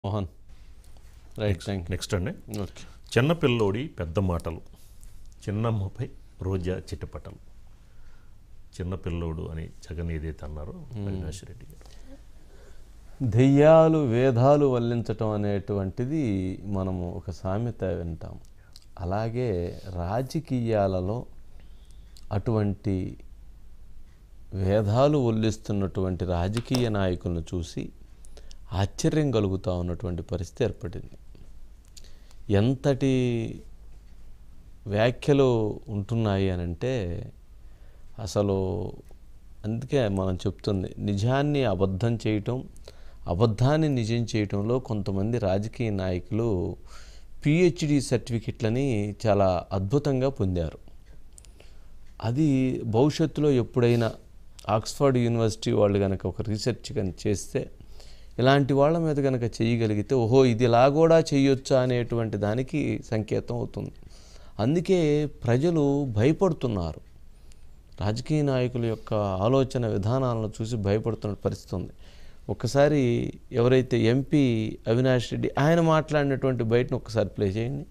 Mohan right thank next అండి okay చిన్నపిల్లోడి పెద్ద మాటలు చిన్నమ్మపై రోజా చిట్టపటలు చిన్నపిల్లోడు అని జగన్ ఏదైతే అన్నారో అవినాష్ రెడ్డి గారు దెయ్యాలు వేదాలు వల్లించటం అనేటువంటిది మనము ఒక సామెత వింటాం అలాగే రాజకీయాలలో అటువంటి వేదాలు వల్లిస్తున్నటువంటి రాజకీయ నాయకులను చూసి ఆశ్చర్యం కలుగుతూ ఉన్నటువంటి పరిస్థితి ఏర్పడింది ఎంతటి వ్యాఖ్యలు ఉంటున్నాయి అని అంటే అసలు అందుకే మనం చెప్తుంది నిజాన్ని అబద్ధం చేయటం అబద్ధాన్ని నిజం చేయటంలో కొంతమంది రాజకీయ నాయకులు పిహెచ్డి సర్టిఫికెట్లని చాలా అద్భుతంగా పొందారు అది భవిష్యత్తులో ఎప్పుడైనా ఆక్స్ఫర్డ్ యూనివర్సిటీ వాళ్ళు కనుక ఒక రీసెర్చ్ కనుక చేస్తే ఇలాంటి వాళ్ళ మీద కనుక చేయగలిగితే ఓహో ఇది ఇలా కూడా చేయొచ్చా అనేటువంటి దానికి సంకేతం అవుతుంది అందుకే ప్రజలు భయపడుతున్నారు రాజకీయ నాయకుల యొక్క ఆలోచన విధానాలను చూసి భయపడుతున్న పరిస్థితి ఉంది ఒకసారి ఎవరైతే ఎంపీ అవినాష్ రెడ్డి ఆయన మాట్లాడినటువంటి బయటను ఒకసారి ప్లే చేయండి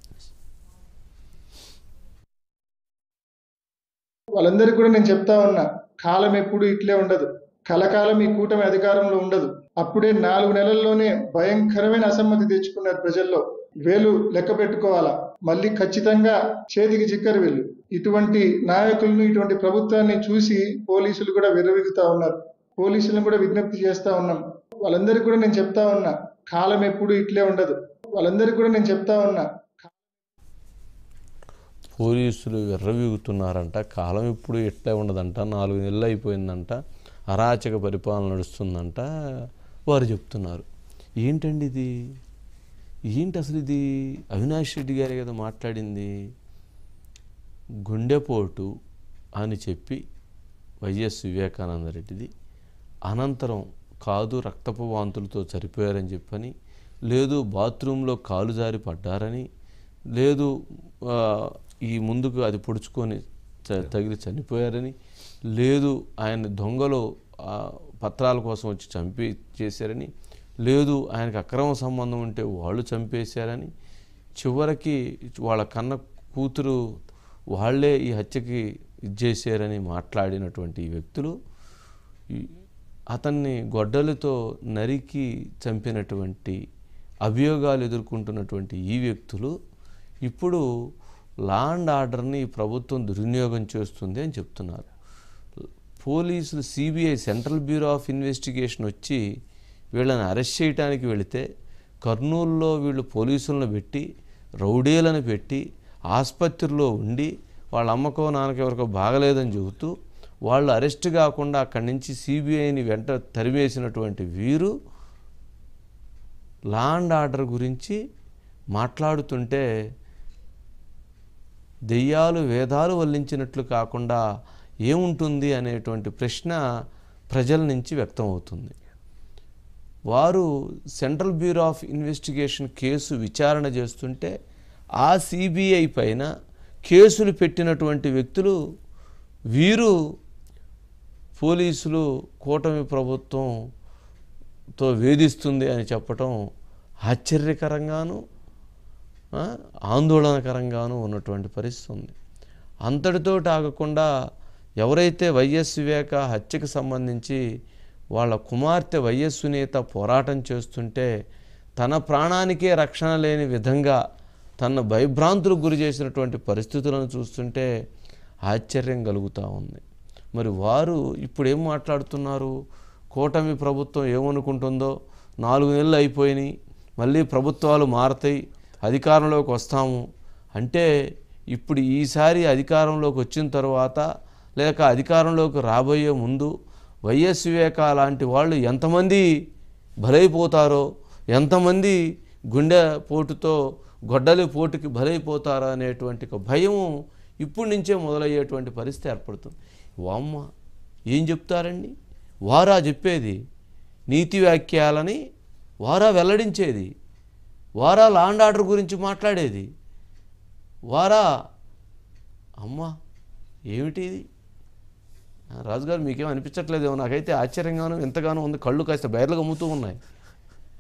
వాళ్ళందరికీ కూడా నేను చెప్తా ఉన్నా కాలం ఎప్పుడు ఇట్లే ఉండదు కలకాలం ఈ కూటమి అధికారంలో ఉండదు అప్పుడే నాలుగు నెలల్లోనే భయంకరమైన అసమ్మతి తెచ్చుకున్నారు ప్రజల్లో వేలు లెక్క పెట్టుకోవాలా మళ్ళీ ఖచ్చితంగా చేతికి చిక్కరు వీళ్ళు ఇటువంటి నాయకులను ఇటువంటి ప్రభుత్వాన్ని చూసి పోలీసులు కూడా విర్రవీగుతా ఉన్నారు పోలీసులను కూడా విజ్ఞప్తి చేస్తా ఉన్నాం వాళ్ళందరికీ కూడా నేను చెప్తా ఉన్నా కాలం ఎప్పుడు ఇట్లే ఉండదు వాళ్ళందరికీ కూడా నేను చెప్తా ఉన్నా పోలీసులు విర్రవీగుతున్నారంట కాలం ఇప్పుడు ఎట్లా ఉండదంట నాలుగు నెలలు అయిపోయిందంట అరాచక పరిపాలన నడుస్తుందంట వారు చెప్తున్నారు ఏంటండి ఇది ఏంటి అసలు ఇది అవినాష్ రెడ్డి గారే కదా మాట్లాడింది గుండెపోటు అని చెప్పి వైఎస్ వివేకానంద రెడ్డిది అనంతరం కాదు రక్తపు వాంతులతో చనిపోయారని చెప్పని లేదు బాత్రూంలో కాలు జారి పడ్డారని లేదు ఆ, ఈ ముందుకు అది పొడుచుకొని చ- తగిలి చనిపోయారని లేదు ఆయన దొంగలు ఆ, పత్రాల కోసం వచ్చి చంపి చేశారని లేదు ఆయనకు అక్రమ సంబంధం ఉంటే వాళ్ళు చంపేశారని చివరికి వాళ్ళ కన్న కూతురు వాళ్ళే ఈ హత్యకి ఇది చేశారని మాట్లాడినటువంటి ఈ వ్యక్తులు ఈ- అతన్ని గొడ్డలతో నరికి చంపినటువంటి అభియోగాలు ఎదుర్కొంటున్నటువంటి ఈ వ్యక్తులు ఇప్పుడు లా అండ్ ఆర్డర్ని ఈ ప్రభుత్వం దుర్వినియోగం చేస్తుంది అని చెప్తున్నారు పోలీసులు CBI central bureau of investigation వచ్చి వీళ్ళని అరెస్ట్ చేయడానికి వెళితే కర్నూలులో వీళ్ళు పోలీసులను పెట్టి రౌడీలను పెట్టి ఆసుపత్రిలో ఉండి వాళ్ళ అమ్మకో నాన్నకో ఎవరికో బాగలేదని చెబుతూ వాళ్ళు అరెస్ట్ కాకుండా అక్కడి నుంచి సిబిఐని వెంట తరివేసినటువంటి వీరు లా అండ్ ఆర్డర్ గురించి మాట్లాడుతుంటే దెయ్యాలు వేదాలు వల్లించినట్లు కాకుండా ఏముంటుంది అనేటువంటి ప్రశ్న ప్రజల నుంచి వ్యక్తం అవుతుంది వారు central bureau of investigation case విచారణ చేస్తుంటే ఆ సిబిఐ పైన కేసులు పెట్టినటువంటి వ్యక్తులు వీరు పోలీసులు కూటమి ప్రభుత్వంతో వేధిస్తుంది అని చెప్పటం ఆశ్చర్యకరంగాను ఆ, ఆందోళనకరంగాను ఉన్నటువంటి పరిస్థితి ఉంది అంతటితో ఆగకుండా ఎవరైతే వైఎస్ వివేక హత్యకు సంబంధించి వాళ్ళ కుమార్తె వైఎస్ సునీత పోరాటం చేస్తుంటే తన ప్రాణానికే రక్షణ లేని విధంగా తన భయభ్రాంతులకు గురి చేసినటువంటి పరిస్థితులను చూస్తుంటే ఆశ్చర్యం కలుగుతూ ఉంది మరి వారు ఇప్పుడు ఏం మాట్లాడుతున్నారు కూటమి ప్రభుత్వం ఏమనుకుంటుందో నాలుగు నెలలు అయిపోయినాయి మళ్ళీ ప్రభుత్వాలు మారతాయి అధికారంలోకి వస్తాము అంటే ఇప్పుడు ఈసారి అధికారంలోకి వచ్చిన తర్వాత లేక అధికారంలోకి రాబోయే ముందు వైఎస్ వివేక లాంటి వాళ్ళు ఎంతమంది బలైపోతారో ఎంతమంది గుండె పోటుతో గొడ్డలి పోటుకి బలైపోతారో అనేటువంటి ఒక భయము ఇప్పటి నుంచే మొదలయ్యేటువంటి పరిస్థితి ఏర్పడుతుంది వామ్మ ఏం చెప్తారండి వారా చెప్పేది నీతి వాక్యాలని వారా వెల్లడించేది వారా లాండ్ ఆర్డర్ గురించి మాట్లాడేది వారా అమ్మా ఏమిటి ఇది ఆ, రాజుగారు మీకేం అనిపించట్లేదేమో నాకైతే ఆశ్చర్యంగాను ఎంతగానో ఉంది కళ్ళు కాస్త బయర్లు గమ్ముతూ ఉన్నాయి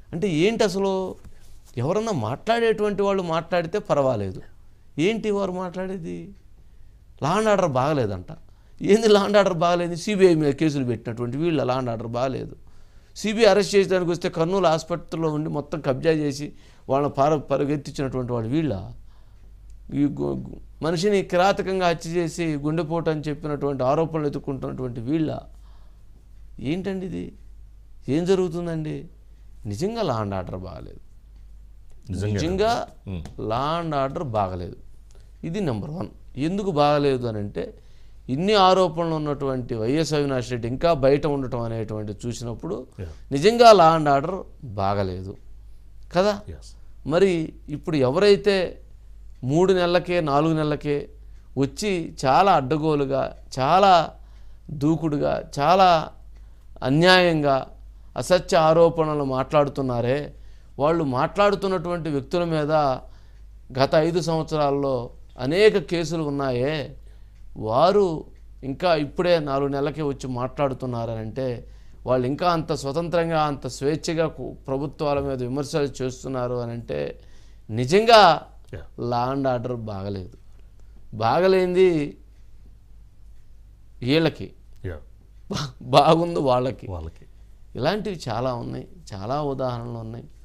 అంటే ఏంటి అసలు ఎవరన్నా మాట్లాడేటువంటి వాళ్ళు మాట్లాడితే పర్వాలేదు ఏంటి వారు మాట్లాడేది లా అండ్ ఆర్డర్ బాగలేదంట ఏంది లా అండ్ ఆర్డర్ బాగలేదు సిబిఐ మీద కేసులు పెట్టినటువంటి వీళ్ళ లా అండ్ ఆర్డర్ బాగలేదు సిబిఐ అరెస్ట్ చేయడానికి వస్తే కర్నూలు ఆసుపత్రిలో ఉండి మొత్తం కబ్జా చేసి వాళ్ళని పర పరుగెత్తించినటువంటి వాళ్ళు వీళ్ళ ఈ గు- గు- మనిషిని కిరాతకంగా హత్య చేసి గుండెపోటు అని చెప్పినటువంటి ఆరోపణలు ఎదుర్కొంటున్నటువంటి వీళ్ళ ఏంటండి ఇది ఏం జరుగుతుందండి నిజంగా లా అండ్ ఆర్డర్ బాగలేదు నిజంగా నిజంగా లా అండ్ ఆర్డర్ బాగలేదు ఇది నెంబర్ వన్ ఎందుకు బాగలేదు అని అంటే ఇన్ని ఆరోపణలు ఉన్నటువంటి వైఎస్ అవినాష్ రెడ్డి ఇంకా బయట ఉండటం అనేటువంటి చూసినప్పుడు Yeah. నిజంగా లా అండ్ ఆర్డర్ బాగలేదు కదా ఎస్ మరి ఇప్పుడు ఎవరైతే మూడు నెలలకే నాలుగు నెలలకే వచ్చి చాలా అడ్డగోలుగా చాలా దూకుడుగా చాలా అన్యాయంగా అసత్య ఆరోపణలు మాట్లాడుతున్నారే వాళ్ళు మాట్లాడుతున్నటువంటి వ్యక్తుల మీద గత ఐదు సంవత్సరాల్లో అనేక కేసులు ఉన్నాయే వారు ఇంకా ఇప్పుడే నాలుగు నెలలకే వచ్చి మాట్లాడుతున్నారనంటే వాళ్ళు ఇంకా అంత స్వతంత్రంగా అంత స్వేచ్ఛగా కు- ప్రభుత్వాల మీద విమర్శలు చేస్తున్నారు అని అంటే నిజంగా Yeah. లా అండ్ ఆర్డర్ బాగలేదు బాగలేంది వీళ్ళకి యా బా- బాగుంది వాళ్ళకి వాళ్ళకి ఇలాంటివి చాలా ఉన్నాయి చాలా ఉదాహరణలు ఉన్నాయి